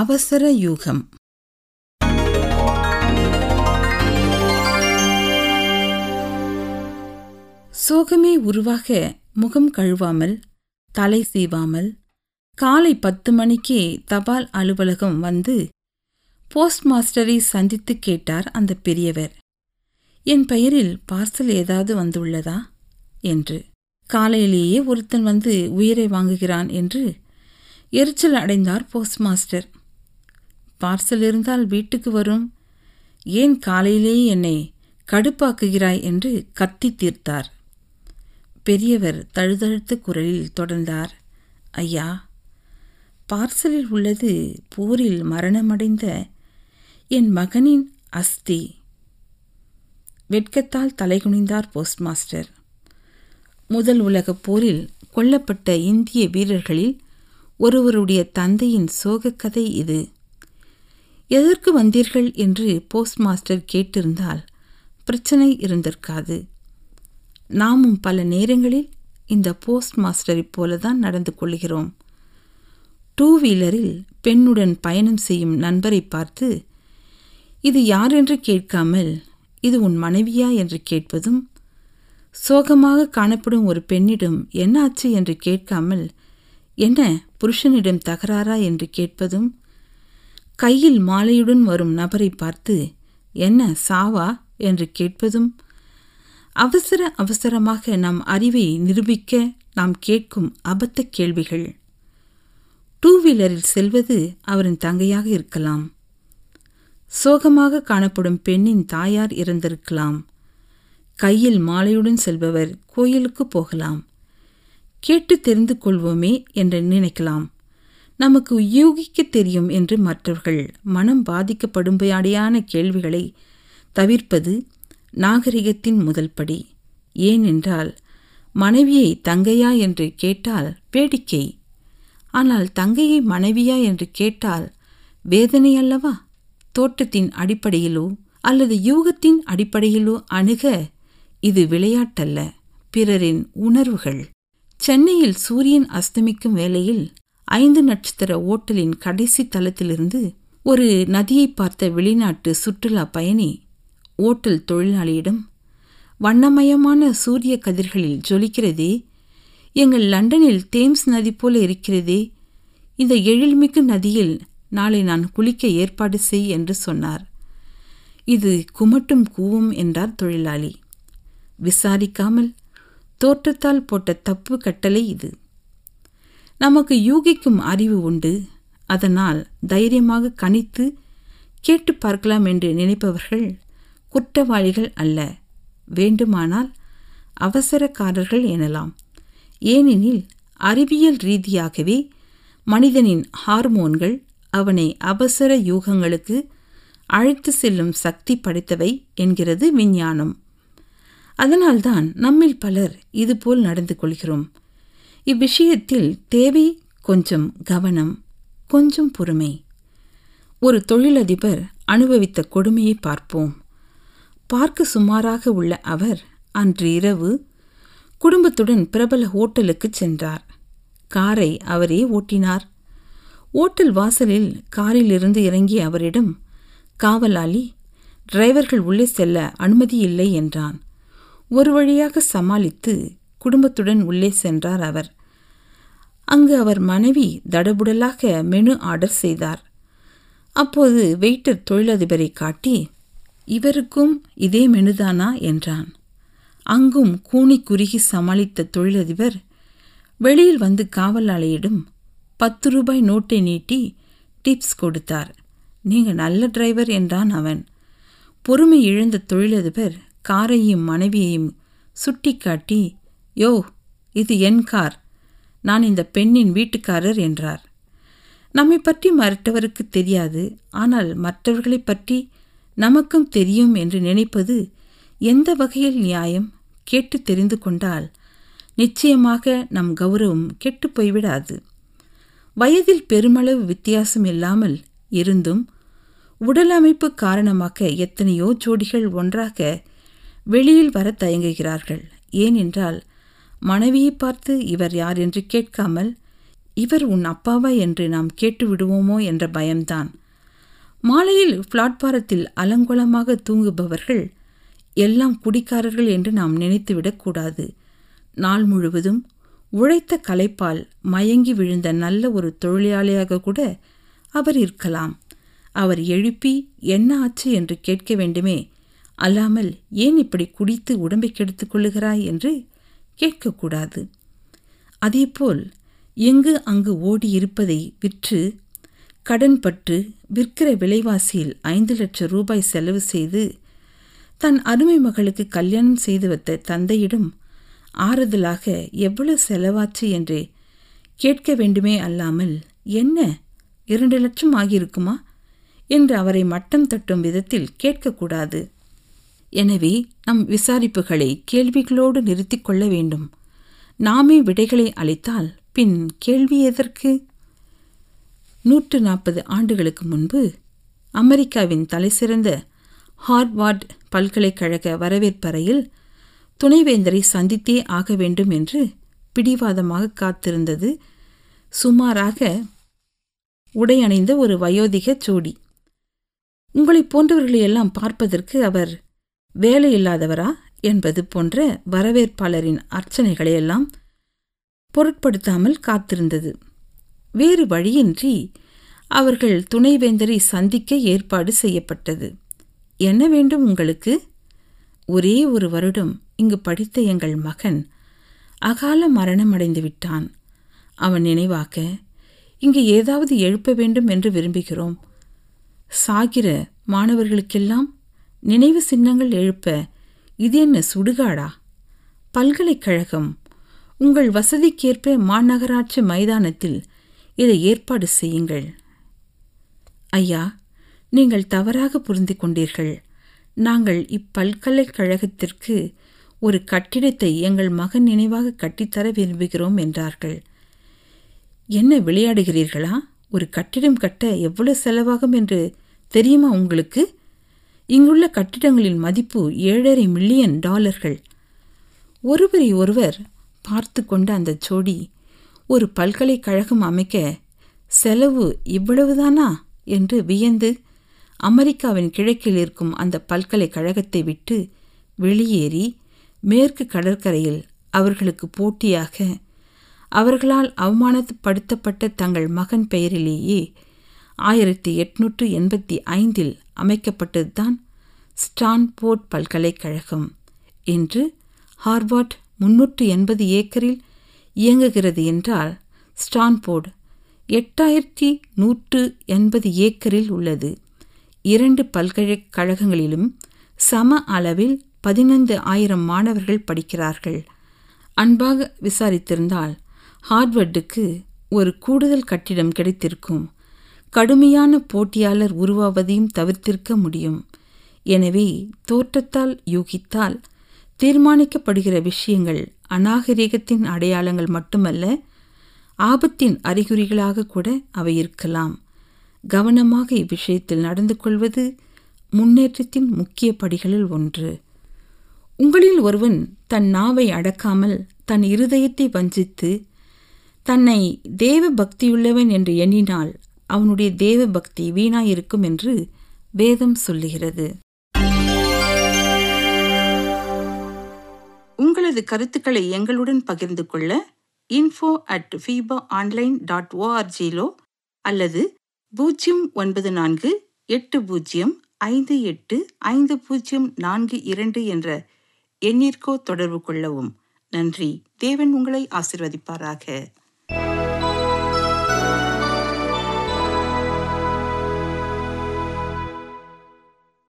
அவசர யூகம் சோகமே உருவாக முகம் கழுவாமல் தலை சீவாமல் காலை பத்து மணிக்கே தபால் அலுவலகம் வந்து போஸ்ட் மாஸ்டரை சந்தித்து கேட்டார் அந்த பெரியவர் என் பெயரில் பார்சல் ஏதாவது வந்துள்ளதா என்று காலையிலேயே ஒருத்தன் வந்து உயிரை வாங்குகிறான் என்று எரிச்சல் அடைந்தார் போஸ்ட் மாஸ்டர் பார்சல் இருந்தால் வீட்டுக்கு வரும் ஏன் காலையிலேயே என்னை கடுப்பாக்குகிறாய் என்று கத்தி தீர்த்தார் பெரியவர் தழுதழுத்த குரலில் தொடர்ந்தார் ஐயா பார்சலில் உள்ளது போரில் மரணமடைந்த என் மகனின் அஸ்தி வெட்கத்தால் தலைகுனிந்தார் போஸ்ட் மாஸ்டர் முதல் உலகப் போரில் கொல்லப்பட்ட இந்திய வீரர்களில் ஒருவருடைய தந்தையின் சோகக்கதை இது எதற்கு வந்தீர்கள் என்று போஸ்ட் மாஸ்டர் கேட்டிருந்தால் பிரச்சனை இருந்திருக்காது நாமும் பல நேரங்களில் இந்த போஸ்ட் மாஸ்டரைப் போலதான் நடந்து கொள்கிறோம் டூ வீலரில் பெண்ணுடன் பயணம் செய்யும் நண்பரை பார்த்து இது யார் என்று கேட்காமல் இது உன் மனைவியா என்று கேட்பதும் சோகமாக காணப்படும் ஒரு பெண்ணிடம் என்ன ஆச்சு என்று கேட்காமல் என்ன புருஷனிடம் தகராறா என்று கேட்பதும் கையில் மாலையுடன் வரும் நபரை பார்த்து என்ன சாவா என்று கேட்பதும் அவசர அவசரமாக நம் அறிவை நிரூபிக்க நாம் கேட்கும் அபத்த கேள்விகள் டூ வீலரில் செல்வது அவரின் தங்கையாக இருக்கலாம் சோகமாக காணப்படும் பெண்ணின் தாயார் இறந்திருக்கலாம் கையில் மாலையுடன் செல்பவர் கோயிலுக்கு போகலாம் கேட்டு தெரிந்து கொள்வோமே என்று நினைக்கலாம் நமக்கு யூகிக்க தெரியும் என்று மற்றவர்கள் மனம் பாதிக்கப்படும்படியான கேள்விகளை தவிர்ப்பது நாகரிகத்தின் முதல் படி ஏனென்றால் மனைவியை தங்கையா என்று கேட்டால் வேடிக்கை ஆனால் தங்கையை மனைவியா என்று கேட்டால் வேதனை அல்லவா தோட்டத்தின் அடிப்படையிலோ அல்லது யூகத்தின் அடிப்படையிலோ அணுக இது விளையாட்டல்ல பிறரின் உணர்வுகள் சென்னையில் சூரியன் அஸ்தமிக்கும் வேளையில் ஐந்து நட்சத்திர ஓட்டலின் கடைசி தளத்திலிருந்து ஒரு நதியை பார்த்த வெளிநாட்டு சுற்றுலா பயணி ஓட்டல் தொழிலாளியிடம் வண்ணமயமான சூரிய கதிர்களில் ஜொலிக்கிறதே எங்கள் லண்டனில் தேம்ஸ் நதி போல இருக்கிறதே இந்த எழில்மிகு நதியில் நாளை நான் குளிக்க ஏற்பாடு செய் என்று சொன்னார் இது குமட்டும் கூவும் என்றார் தொழிலாளி விசாரிக்காமல் தோற்றத்தால் போட்ட தப்பு கட்டளை இது நமக்கு யூகிக்கும் அறிவு உண்டு அதனால் தைரியமாக கணித்து கேட்டு பார்க்கலாம் என்று நினைப்பவர்கள் குற்றவாளிகள் அல்ல வேண்டுமானால் அவசரக்காரர்கள் எனலாம் ஏனெனில் அறிவியல் ரீதியாகவே மனிதனின் ஹார்மோன்கள் அவனை அவசர யூகங்களுக்கு அழைத்து செல்லும் சக்தி படைத்தவை என்கிறது விஞ்ஞானம் அதனால்தான் நம்மில் பலர் இதுபோல் நடந்து கொள்கிறோம் இவ்விஷயத்தில் தேவை கொஞ்சம் கவனம் கொஞ்சம் பொறுமை ஒரு தொழிலதிபர் அனுபவித்த கொடுமையை பார்ப்போம் பார்க்க சுமாராக உள்ள அவர் அன்று இரவு குடும்பத்துடன் பிரபல ஹோட்டலுக்கு சென்றார் காரை அவரே ஓட்டினார் ஓட்டல் வாசலில் காரிலிருந்து இறங்கிய அவரிடம் காவலாளி டிரைவர்கள் உள்ளே செல்ல அனுமதி இல்லை என்றான் ஒரு வழியாக சமாளித்து குடும்பத்துடன் உள்ளே சென்றார் அவர் அங்கு அவர் மனைவி தடபுடலாக மெனு ஆர்டர் செய்தார் அப்போது வெயிட்டர் தொழிலதிபரை காட்டி இவருக்கும் இதே மெனுதானா என்றான் அங்கும் கூனி குறுகி சமாளித்த தொழிலதிபர் வெளியில் வந்து காவலாளியிடம் பத்து ரூபாய் நோட்டை நீட்டி டிப்ஸ் கொடுத்தார் நீங்க நல்ல டிரைவர் என்றான் அவன் பொறுமை இழந்த தொழிலதிபர் காரையும் மனைவியையும் சுட்டிக்காட்டி யோ இது என் கார் நான் இந்த பெண்ணின் வீட்டுக்காரர் என்றார் நம்மை பற்றி மற்றவருக்கு தெரியாது ஆனால் மற்றவர்களை பற்றி நமக்கும் தெரியும் என்று நினைப்பது எந்த வகையில் நியாயம் கேட்டு தெரிந்து கொண்டால் நிச்சயமாக நம் கௌரவம் கெட்டு போய்விடாது வயதில் பெருமளவு வித்தியாசம் இல்லாமல் இருந்தும் உடல் அமைப்பு காரணமாக எத்தனையோ ஜோடிகள் ஒன்றாக வெளியில் வர தயங்குகிறார்கள் ஏனென்றால் மனைவியை பார்த்து இவர் யார் என்று கேட்காமல் இவர் உன் அப்பாவா என்று நாம் கேட்டு விடுவோமோ என்ற பயம்தான் மாலையில் பிளாட்பாரத்தில் அலங்கோலமாக தூங்குபவர்கள் எல்லாம் குடிக்காரர்கள் என்று நாம் நினைத்துவிடக்கூடாது நாள் முழுவதும் உழைத்த களைப்பால் மயங்கி விழுந்த நல்ல ஒரு தொழிலாளியாக கூட அவர் இருக்கலாம் அவர் எழுப்பி என்ன ஆச்சு என்று கேட்க வேண்டுமே அல்லாமல் ஏன் இப்படி குடித்து உடம்பை கெடுத்துக் கொள்ளுகிறாய் என்று கேட்கக்கூடாது அதேபோல் எங்கு அங்கு ஓடி இருப்பதை விற்று கடன்பட்டு விற்கிற விலைவாசியில் ஐந்து லட்சம் ரூபாய் செலவு செய்து தன் அருமை மகளுக்கு கல்யாணம் செய்து வைத்த தந்தையிடம் ஆறுதலாக எவ்வளவு செலவாச்சு என்று கேட்க வேண்டுமே அல்லாமல் என்ன இரண்டு லட்சம் ஆகியிருக்குமா என்று அவரை மட்டம் தட்டும் விதத்தில் கேட்கக்கூடாது எனவே நம் விசாரிப்புகளை கேள்விகளோடு நிறுத்திக் கொள்ள வேண்டும் நாமே விடைகளை அளித்தால் பின் கேள்வி எதற்கு நூற்று நாற்பது ஆண்டுகளுக்கு முன்பு அமெரிக்காவின் தலைசிறந்த ஹார்வார்ட் பல்கலைக்கழக வரவேற்பறையில் துணைவேந்தரை சந்தித்தே ஆக வேண்டும் என்று பிடிவாதமாக காத்திருந்தது சுமாராக உடையணிந்த ஒரு வயோதிக ஜோடி உங்களைப் போன்றவர்களையெல்லாம் பார்ப்பதற்கு அவர் வேலை இல்லாதவரா என்பது போன்ற வரவேற்பாளரின் அர்ச்சனைகளையெல்லாம் பொருட்படுத்தாமல் காத்திருந்தது வேறு வழியின்றி அவர்கள் துணைவேந்தரை சந்திக்க ஏற்பாடு செய்யப்பட்டது என்ன வேண்டும் உங்களுக்கு ஒரே ஒரு வருடம் இங்கு படித்த எங்கள் மகன் அகால மரணமடைந்து விட்டான் அவன் நினைவாக்க இங்கு ஏதாவது எழுப்ப வேண்டும் என்று விரும்புகிறோம் சாகிற மாணவர்களுக்கெல்லாம் நினைவு சின்னங்கள் எழுப்ப இது என்ன சுடுகாடா பல்கலைக்கழகம் உங்கள் வசதிக்கேற்ப மாநகராட்சி மைதானத்தில் இதை ஏற்பாடு செய்யுங்கள் ஐயா நீங்கள் தவறாக புரிந்து கொண்டீர்கள் நாங்கள் இப்பல்கலைக்கழகத்திற்கு ஒரு கட்டிடத்தை எங்கள் மகன் நினைவாக கட்டித்தர விரும்புகிறோம் என்றார்கள் என்ன விளையாடுகிறீர்களா ஒரு கட்டிடம் கட்ட எவ்வளவு செலவாகும் என்று தெரியுமா உங்களுக்கு இங்குள்ள கட்டிடங்களின் மதிப்பு ஏழரை மில்லியன் டாலர்கள் ஒருவரை ஒருவர் பார்த்து கொண்ட அந்த ஜோடி ஒரு பல்கலைக்கழகம் அமைக்க செலவு இவ்வளவுதானா என்று வியந்து அமெரிக்காவின் கிழக்கில் இருக்கும் அந்த பல்கலைக்கழகத்தை விட்டு வெளியேறி மேற்கு கடற்கரையில் அவர்களுக்கு போட்டியாக அவர்களால் அவமானப்படுத்தப்பட்ட தங்கள் மகன் பெயரிலேயே ஆயிரத்தி எட்நூற்று எண்பத்தி ஐந்தில் அமைக்கப்பட்டதுதான் ஸ்டான்போர்ட் பல்கலைக்கழகம் என்று ஹார்வார்ட் முன்னூற்று எண்பது ஏக்கரில் இயங்குகிறது என்றால் ஸ்டான்போர்டு எட்டாயிரத்தி நூற்று எண்பது ஏக்கரில் உள்ளது இரண்டு பல்கலைக்கழகங்களிலும் சம அளவில் பதினைந்து ஆயிரம் மாணவர்கள் படிக்கிறார்கள் அன்பாக விசாரித்திருந்தால் ஹார்வர்டுக்கு ஒரு கூடுதல் கட்டிடம் கிடைத்திருக்கும் கடுமையான போட்டியாளர் உருவாவதையும் தவிர்த்திருக்க முடியும் எனவே தோற்றத்தால் யூகித்தால் தீர்மானிக்கப்படுகிற விஷயங்கள் அநாகரிகத்தின் அடையாளங்கள் மட்டுமல்ல ஆபத்தின் அறிகுறிகளாக கூட அவை இருக்கலாம் கவனமாக இவ்விஷயத்தில் நடந்து கொள்வது முன்னேற்றத்தின் முக்கிய படிகளில் ஒன்று உங்களில் ஒருவன் தன் நாவை அடக்காமல் தன் இருதயத்தை வஞ்சித்து தன்னை தேவ பக்தியுள்ளவன் என்று எண்ணினால் அவனுடைய தேவ பக்தி வீணாயிருக்கும் என்று வேதம் சொல்லுகிறது உங்களது கருத்துக்களை எங்களுடன் பகிர்ந்து கொள்ள info at Feba online dot ஓஆர்ஜிலோ அல்லது பூஜ்ஜியம் ஒன்பது நான்கு எட்டு பூஜ்ஜியம் ஐந்து எட்டு ஐந்து பூஜ்ஜியம் நான்கு இரண்டு என்ற எண்ணிற்கோ தொடர்பு கொள்ளவும் நன்றி தேவன் உங்களை ஆசிர்வதிப்பாராக